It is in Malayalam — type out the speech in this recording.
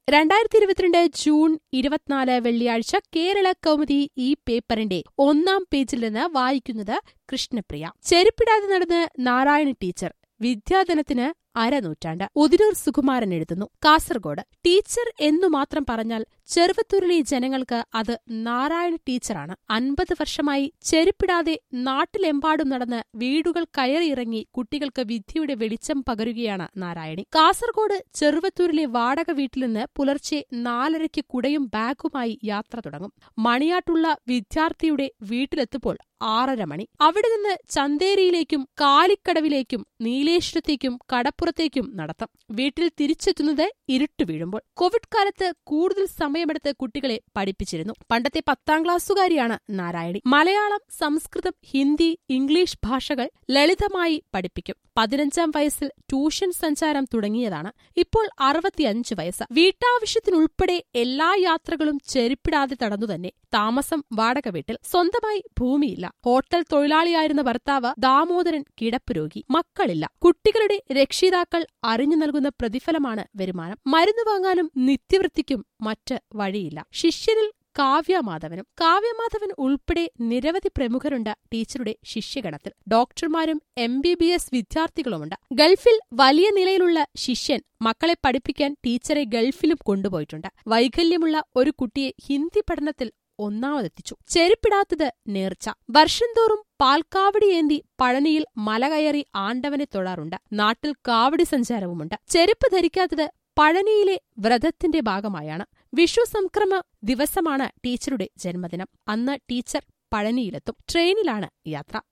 രണ്ടായിരത്തി ഇരുപത്തിരണ്ട് ജൂൺ ഇരുപത്തിനാല് വെള്ളിയാഴ്ച കേരള കൗമുദി ഈ പേപ്പറിന്റെ ഒന്നാം പേജിൽ നിന്ന് വായിക്കുന്നത് കൃഷ്ണപ്രിയ ചെരുപ്പിടാതെ നടന്ന് നാരായണ ടീച്ചർ വിദ്യാധനത്തിന് അരനൂറ്റാണ്ട് ഉദിനൂർ സുകുമാരൻ എഴുതുന്നു കാസർഗോഡ് ടീച്ചർ എന്നു മാത്രം പറഞ്ഞാൽ ചെറുവത്തൂരിലെ ജനങ്ങൾക്ക് അത് നാരായണ ടീച്ചറാണ് അൻപത് വർഷമായി ചെരുപ്പിടാതെ നാട്ടിലെമ്പാടും നടന്ന് വീടുകൾ കയറിയിറങ്ങി കുട്ടികൾക്ക് വിദ്യയുടെ വെളിച്ചം പകരുകയാണ് നാരായണി കാസർഗോഡ് ചെറുവത്തൂരിലെ വാടക വീട്ടിൽ നിന്ന് പുലർച്ചെ നാലരയ്ക്ക് കുടയും ബാഗുമായി യാത്ര തുടങ്ങും മണിയാട്ടുള്ള വിദ്യാർത്ഥിയുടെ വീട്ടിലെത്തുമ്പോൾ ആറര മണി അവിടെ നിന്ന് ചന്തേരിയിലേക്കും കാലിക്കടവിലേക്കും നീലേശ്വരത്തേക്കും കടപ്പുറത്തേക്കും നടത്തം വീട്ടിൽ തിരിച്ചെത്തുന്നത് ഇരുട്ടു വീഴുമ്പോൾ കോവിഡ് കാലത്ത് കൂടുതൽ സമയമെടുത്ത് കുട്ടികളെ പഠിപ്പിച്ചിരുന്നു പണ്ടത്തെ പത്താം ക്ലാസ്സുകാരിയാണ് നാരായണി മലയാളം സംസ്കൃതം ഹിന്ദി ഇംഗ്ലീഷ് ഭാഷകൾ ലളിതമായി പഠിപ്പിക്കും പതിനഞ്ചാം വയസ്സിൽ ട്യൂഷൻ സഞ്ചാരം തുടങ്ങിയതാണ് ഇപ്പോൾ അറുപത്തിയഞ്ച് വയസ്സ് വീട്ടാവശ്യത്തിനുൾപ്പെടെ എല്ലാ യാത്രകളും ചെരുപ്പിടാതെ തടന്നു തന്നെ താമസം വാടക വീട്ടിൽ സ്വന്തമായി ഭൂമിയില്ല ഹോട്ടൽ തൊഴിലാളിയായിരുന്ന ഭർത്താവ് ദാമോദരൻ കിടപ്പ് രോഗി മക്കളില്ല കുട്ടികളുടെ രക്ഷിതാക്കൾ അറിഞ്ഞു നൽകുന്ന പ്രതിഫലമാണ് വരുമാനം മരുന്ന് വാങ്ങാനും നിത്യവൃത്തിക്കും മറ്റ് വഴിയില്ല ശിഷ്യരിൽ കാവ്യമാധവനും കാവ്യമാധവൻ ഉൾപ്പെടെ നിരവധി പ്രമുഖരുണ്ട് ടീച്ചറുടെ ശിഷ്യഗണത്തിൽ ഡോക്ടർമാരും എം ബി ബി എസ് വിദ്യാർത്ഥികളുമുണ്ട് ഗൾഫിൽ വലിയ നിലയിലുള്ള ശിഷ്യൻ മക്കളെ പഠിപ്പിക്കാൻ ടീച്ചറെ ഗൾഫിലും കൊണ്ടുപോയിട്ടുണ്ട് വൈകല്യമുള്ള ഒരു കുട്ടിയെ ഹിന്ദി പഠനത്തിൽ ഒന്നാമതെത്തിച്ചു ചെരുപ്പിടാത്തത് നേർച്ച വർഷം തോറും പാൽക്കാവടി ഏന്തി പഴനിയിൽ മല കയറി ആണ്ടവനെ തൊഴാറുണ്ട് നാട്ടിൽ കാവടി സഞ്ചാരവുമുണ്ട് ചെരുപ്പ് ധരിക്കാത്തത് പഴനിയിലെ വ്രതത്തിന്റെ ഭാഗമായാണ് വിഷു സംക്രമ ദിവസമാണ് ടീച്ചറുടെ ജന്മദിനം അന്ന് ടീച്ചർ പഴനിയിലെത്തും ട്രെയിനിലാണ് യാത്ര